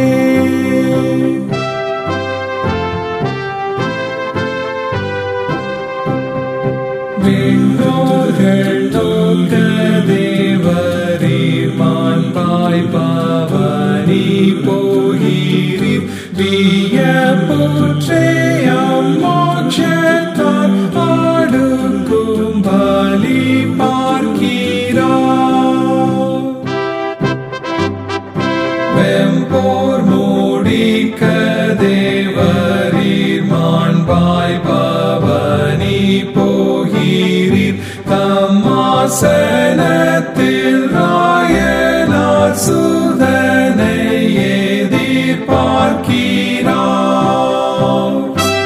விண்ணோர்கள் தோக்க தேவரீர் மாண்பாய் பாவனி போகிறீர் விய போற்றேயம் மோட்சத்தால் பாடுக்கும் பலி பார்க்கிறார் வெம்போர் மூடிக்க தேவரீர் மாண்பாய் பவனி போகிறீர் தம்மாசனத்தில் ராயனார் சுதனை எதிர்பார்க்கிறார்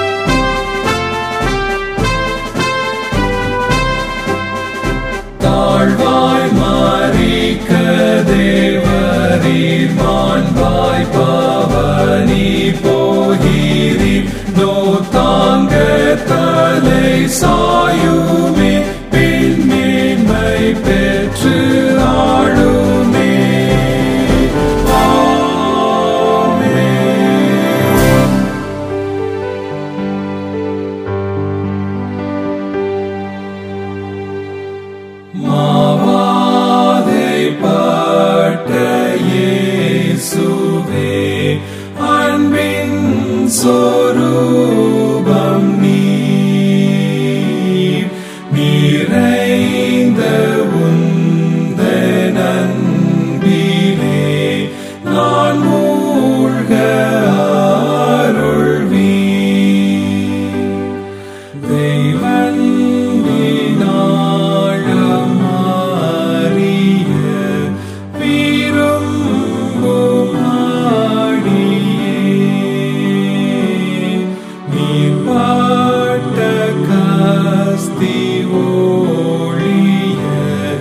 தாழ்வாய் மாறிக்க தேவரீர் மாண்பாய் பவனி போகிறீர் நோ தாங்க தலை சாயுமே பின்மேன்மை பெற்று ஆளுமே ஆமென். மாவாதை பட்ட இயேசுவே அன்பின் சொரூபம் நீர் நிறைந்த உந்த நன்பிலே நான் மூழ்க அருள்வீர் தெய்வன் வினாழம் அறிய விரும்பும் ஆடியே நீர் பாட்ட கஸ்தி ஒழிய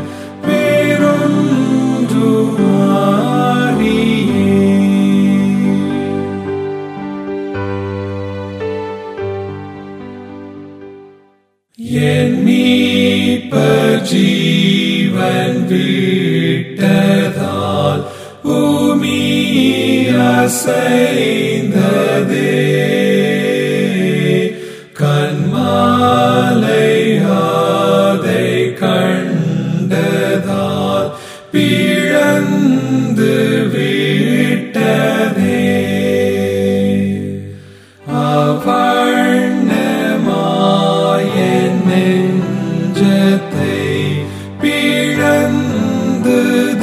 வேறொன்றும் அறியே என் மீட்பர் ஜீவன் வீழ்ச்சியில் கண்மாலை அதை கண்டதால் பிழந்து விட்டதே அவண்ணமாய நெஞ்சத்தை பிழந்து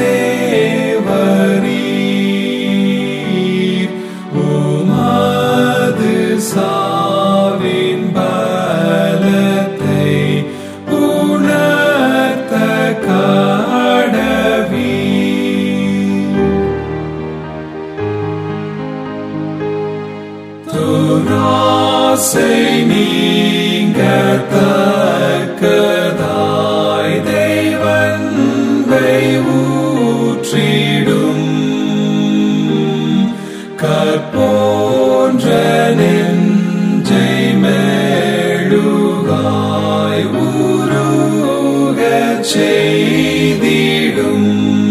தேவரீர் உமது சாவின் பலத்தை உணர்த்த கடவீர் துராசை நீங்கத்தக்கதாய் தெய்வன்பை ஊற்றிடும் கற்போன்ற நெஞ்சை மேழுகாய் உருகச் செய்திடும்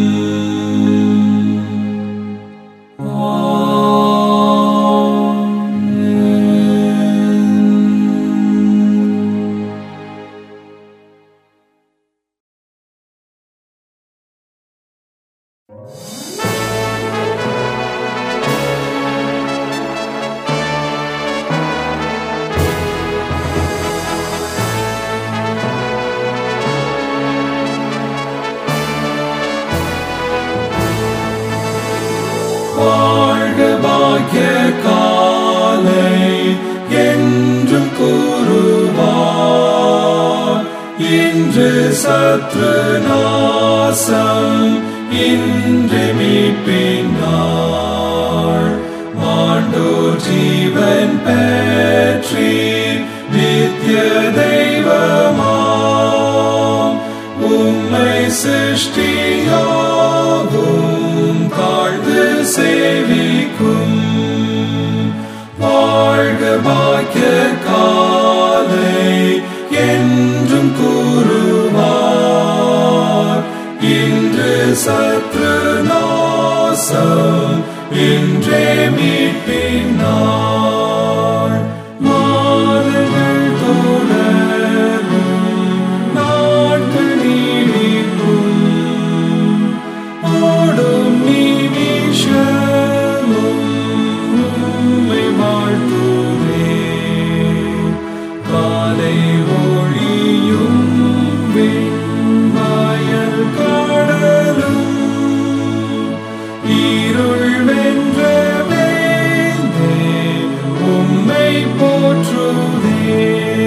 வாழ்க பாக்கிய காலை என்றும் கூறுவார் இன்று சற்று நாசம் இன்று மீட்பினார் மாண்டோர் ஜீவன் பெற்றி நித்திய தெய்வமாம் உம்மை சிருஷ்டியாகும் தாழ்ந்து சேவிக்கும் வாழ்க பாக்கிய காலை என்றும் கூறுவார் இன்று சற்று நாசம் இன்றே மீட்பினார் மாதங்கள் தொடரும் நாட்கள் நீடிக்கும் ஓடும் நிமிஷமும் உம்மை வாழ்த்துவே காலை ஒளியும் வெண்மாயல் கடலும் இருள் வென்ற வேந்தே உம்மை போற்றுதே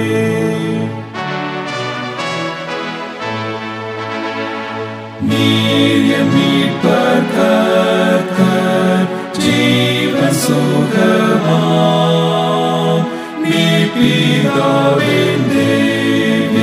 நீர் மீட்பர் கர்த்தர் ஜீவ சுகமாம் நீ பிதாவின் திவ்ய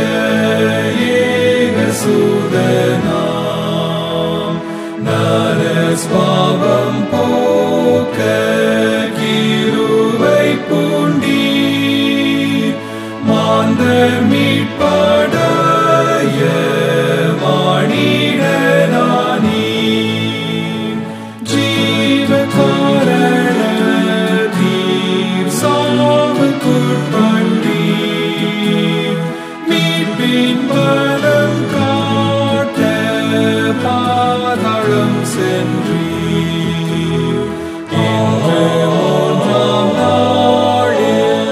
ஏகசுதனாம் நரஸ்பாவம் போக்க கிருபை பூண்டீர் மாந்தர் மீட்படைய மானிடனானி ஜீவ காரணத்தீர் சாவுக்குட்பட்டீர் மீட்பின் பலம் காட்ட பாதாளம் சென்றீர் இன்று மூன்றாம் நாளில்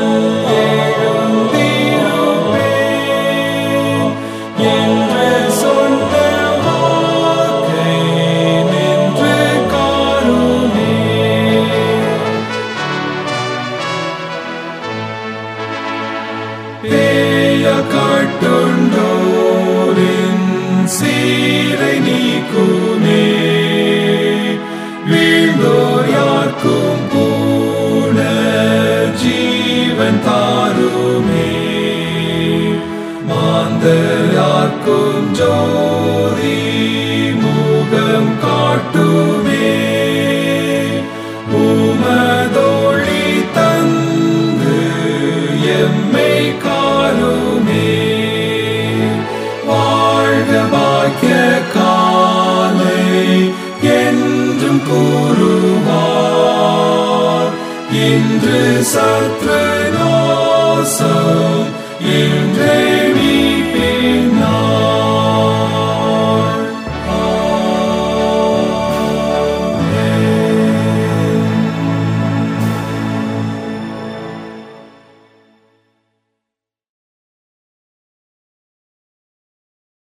எழுந்திருப்பேன் என்று சொன்ன வாக்கை நின்று காருமே பேய கட்டுண்டோரின் சீரை நீக்குமே வீழ்ந்தோர் யார்க்கும் பூண ஜீவன் தாருமே மாந்தர் யார்க்கும் ஜோதி முகம் காட்டுமே உமதொழி தந்து எம்மை காருமே வாழ்க பாக்கிய காலை என்றும் கூறுவார் சத்ருநாசம் இன்றே